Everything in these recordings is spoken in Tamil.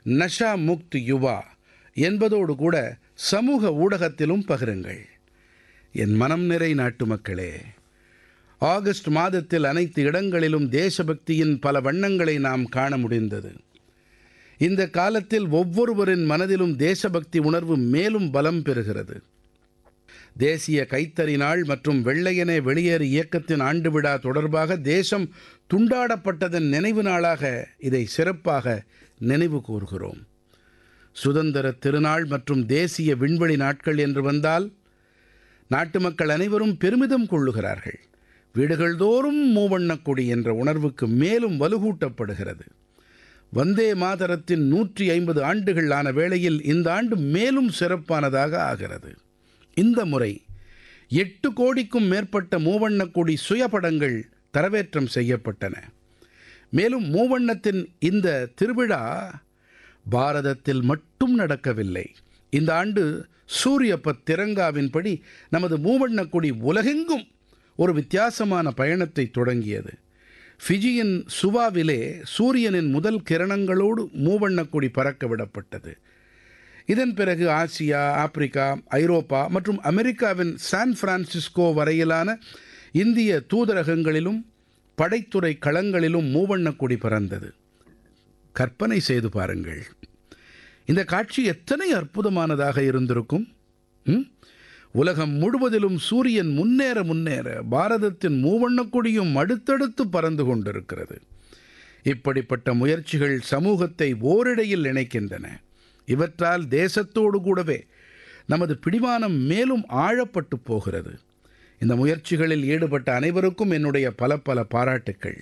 நஷா முக்த் யுவா என்பதோடு கூட சமூக ஊடகத்திலும் பகிருங்கள் என் மனம் நிறை நாட்டுமக்களே ஆகஸ்ட் மாதத்தில் அனைத்து இடங்களிலும் தேசபக்தியின் பல வண்ணங்களை நாம் காண முடிந்தது இந்த காலத்தில் ஒவ்வொருவரின் மனதிலும் தேசபக்தி உணர்வு மேலும் பலம் பெறுகிறது தேசிய கைத்தறி நாள் மற்றும் வெள்ளையனே வெளியேறு இயக்கத்தின் ஆண்டு விழா தொடர்பாக தேசம் துண்டாடப்பட்டதன் நினைவு நாளாக இதை சிறப்பாக நினைவு கூர்கிறோம் சுதந்திர திருநாள் மற்றும் தேசிய விண்வெளி நாட்கள் என்று வந்தால் நாட்டு மக்கள் அனைவரும் பெருமிதம் கொள்ளுகிறார்கள் வீடுகள் தோறும் மூவண்ணக் கொடி என்ற உணர்வுக்கு மேலும் வலுகூட்டப்படுகிறது வந்தே மாதரத்தின் நூற்றி ஐம்பது ஆண்டுகள் ஆன வேளையில் இந்த ஆண்டு மேலும் சிறப்பானதாக ஆகிறது இந்த முறை எட்டு கோடிக்கும் மேற்பட்ட மூவண்ணக் கொடி சுயபடங்கள் தரவேற்றம் செய்யப்பட்டன மேலும் மூவண்ணத்தின் இந்த திருவிழா பாரதத்தில் மட்டும் நடக்கவில்லை இந்த ஆண்டு சூரியபத் திரங்காவின்படி நமது மூவண்ணக் கொடி உலகெங்கும் ஒரு வித்தியாசமான பயணத்தை தொடங்கியது ஃபிஜியின் சுவாவிலே சூரியனின் முதல் கிரணங்களோடு மூவண்ணக் கொடி பறக்க விடப்பட்டது இதன் பிறகு ஆசியா ஆப்பிரிக்கா ஐரோப்பா மற்றும் அமெரிக்காவின் சான் பிரான்சிஸ்கோ வரையிலான இந்திய தூதரகங்களிலும் படைத்துறை களங்களிலும் மூவண்ணக் கொடி பறந்தது கற்பனை செய்து பாருங்கள் இந்த காட்சி எத்தனை அற்புதமானதாக இருந்திருக்கும் ம்? உலகம் முழுவதிலும் சூரியன் முன்னேற முன்னேற பாரதத்தின் மூவண்ணக் கொடியும் அடுத்தடுத்து பறந்து கொண்டிருக்கிறது இப்படிப்பட்ட முயற்சிகள் சமூகத்தை ஓரிடையில் இணைக்கின்றன இவற்றால் தேசத்தோடு கூடவே நமது பிடிமானம் மேலும் ஆழப்பட்டு போகிறது இந்த முயற்சிகளில் ஈடுபட்ட அனைவருக்கும் என்னுடைய பல பல பாராட்டுக்கள்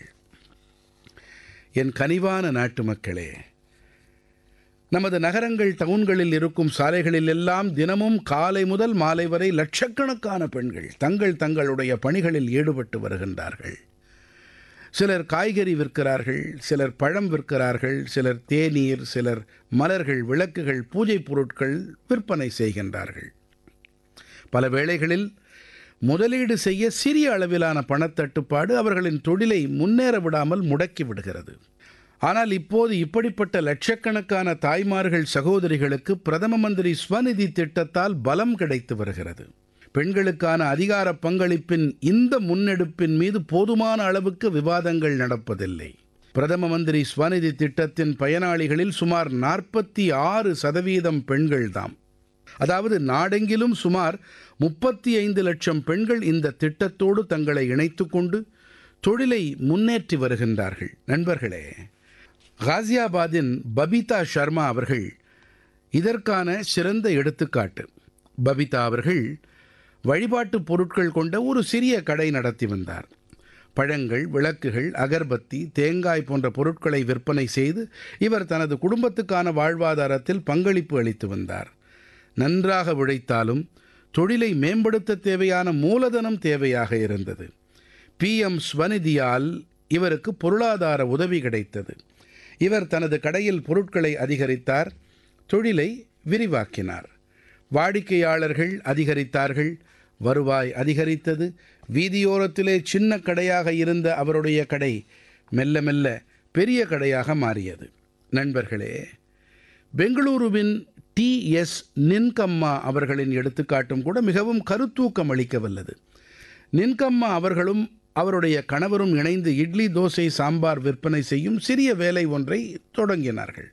என் கனிவான நாட்டு மக்களே நமது நகரங்கள் டவுன்களில் இருக்கும் சாலைகளில் எல்லாம் தினமும் காலை முதல் மாலை வரை லட்சக்கணக்கான பெண்கள் தங்கள் தங்களுடைய பணிகளில் ஈடுபட்டு வருகின்றார்கள் சிலர் காய்கறி விற்கிறார்கள் சிலர் பழம் விற்கிறார்கள் சிலர் தேநீர் சிலர் மலர்கள் விளக்குகள் பூஜை பொருட்கள் விற்பனை செய்கின்றார்கள் பல வேளைகளில் முதலீடு செய்ய சிறிய அளவிலான பணத்தட்டுப்பாடு அவர்களின் தொழிலை முன்னேற விடாமல் முடக்கி விடுகிறது ஆனால் இப்போது இப்படிப்பட்ட லட்சக்கணக்கான தாய்மார்கள் சகோதரிகளுக்கு பிரதம மந்திரி ஸ்வநிதி திட்டத்தால் பலம் கிடைத்து வருகிறது பெண்களுக்கான அதிகார பங்களிப்பின் இந்த முன்னெடுப்பின் மீது போதுமான அளவுக்கு விவாதங்கள் நடப்பதில்லை பிரதம மந்திரி ஸ்வநிதி திட்டத்தின் பயனாளிகளில் சுமார் நாற்பத்தி ஆறு சதவீதம் பெண்கள்தாம் அதாவது நாடெங்கிலும் சுமார் முப்பத்தி ஐந்து லட்சம் பெண்கள் இந்த திட்டத்தோடு தங்களை இணைத்துக் கொண்டு தொழிலை முன்னேற்றி வருகின்றார்கள் நண்பர்களே காசியாபாதின் பபிதா சர்மா அவர்கள் இதற்கான சிறந்த எடுத்துக்காட்டு பபிதா அவர்கள் வழிபாட்டுப் பொருட்கள் கொண்ட ஒரு சிறிய கடை நடத்தி வந்தார் பழங்கள் விளக்குகள் அகர்பத்தி தேங்காய் போன்ற பொருட்களை விற்பனை செய்து இவர் தனது குடும்பத்துக்கான வாழ்வாதாரத்தில் பங்களிப்பு அளித்து வந்தார் நன்றாக உழைத்தாலும் தொழிலை மேம்படுத்த தேவையான மூலதனம் தேவையாக இருந்தது பிஎம் ஸ்வநிதியால் இவருக்கு பொருளாதார உதவி கிடைத்தது இவர் தனது கடையில் பொருட்களை அதிகரித்தார் தொழிலை விரிவாக்கினார் வாடிக்கையாளர்கள் அதிகரித்தார்கள் வருவாய் அதிகரித்தது வீதியோரத்திலே சின்ன கடையாக இருந்த அவருடைய கடை மெல்ல மெல்ல பெரிய கடையாக மாறியது நண்பர்களே பெங்களூருவின் டி எஸ் நின்கம்மா அவர்களின் எடுத்துக்காட்டும் கூட மிகவும் கருத்தூக்கம் அளிக்க வல்லது நின்கம்மா அவர்களும் அவருடைய கணவரும் இணைந்து இட்லி தோசை சாம்பார் விற்பனை செய்யும் சிறிய வேலை ஒன்றை தொடங்கினார்கள்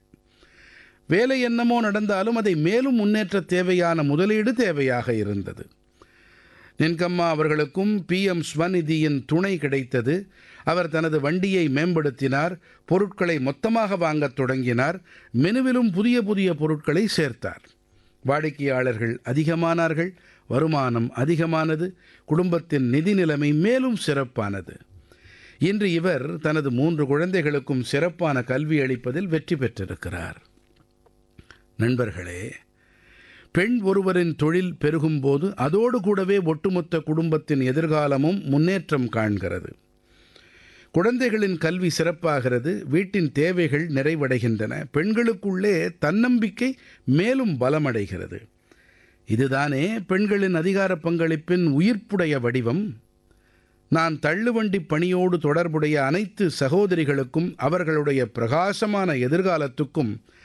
வேலை என்னமோ நடந்தாலும் அதை மேலும் முன்னேற்ற தேவையான முதலீடு தேவையாக இருந்தது நின்கம்மா அவர்களுக்கும் பிஎம் ஸ்வநிதியின் துணை கிடைத்தது அவர் தனது வண்டியை மேம்படுத்தினார் பொருட்களை மொத்தமாக வாங்கத் தொடங்கினார் மெனுவிலும் புதிய புதிய பொருட்களை சேர்த்தார் வாடிக்கையாளர்கள் அதிகமானார்கள் வருமானம் அதிகமானது குடும்பத்தின் நிதி நிலைமை மேலும் சிறப்பானது இன்று இவர் தனது மூன்று குழந்தைகளுக்கும் சிறப்பான கல்வி அளிப்பதில் வெற்றி பெற்றிருக்கிறார் நண்பர்களே பெண் ஒருவரின் தொழில் பெருகும்போது அதோடு கூடவே ஒட்டுமொத்த குடும்பத்தின் எதிர்காலமும் முன்னேற்றம் காண்கிறது குழந்தைகளின் கல்வி சிறப்பாகிறது வீட்டின் தேவைகள் நிறைவடைகின்றன பெண்களுக்குள்ளே தன்னம்பிக்கை மேலும் பலமடைகிறது இதுதானே பெண்களின் அதிகார பங்களிப்பின் உயிர்ப்புடைய வடிவம் நான் தள்ளுவண்டி பணியோடு தொடர்புடைய அனைத்து சகோதரிகளுக்கும் அவர்களுடைய பிரகாசமான எதிர்காலத்துக்கும்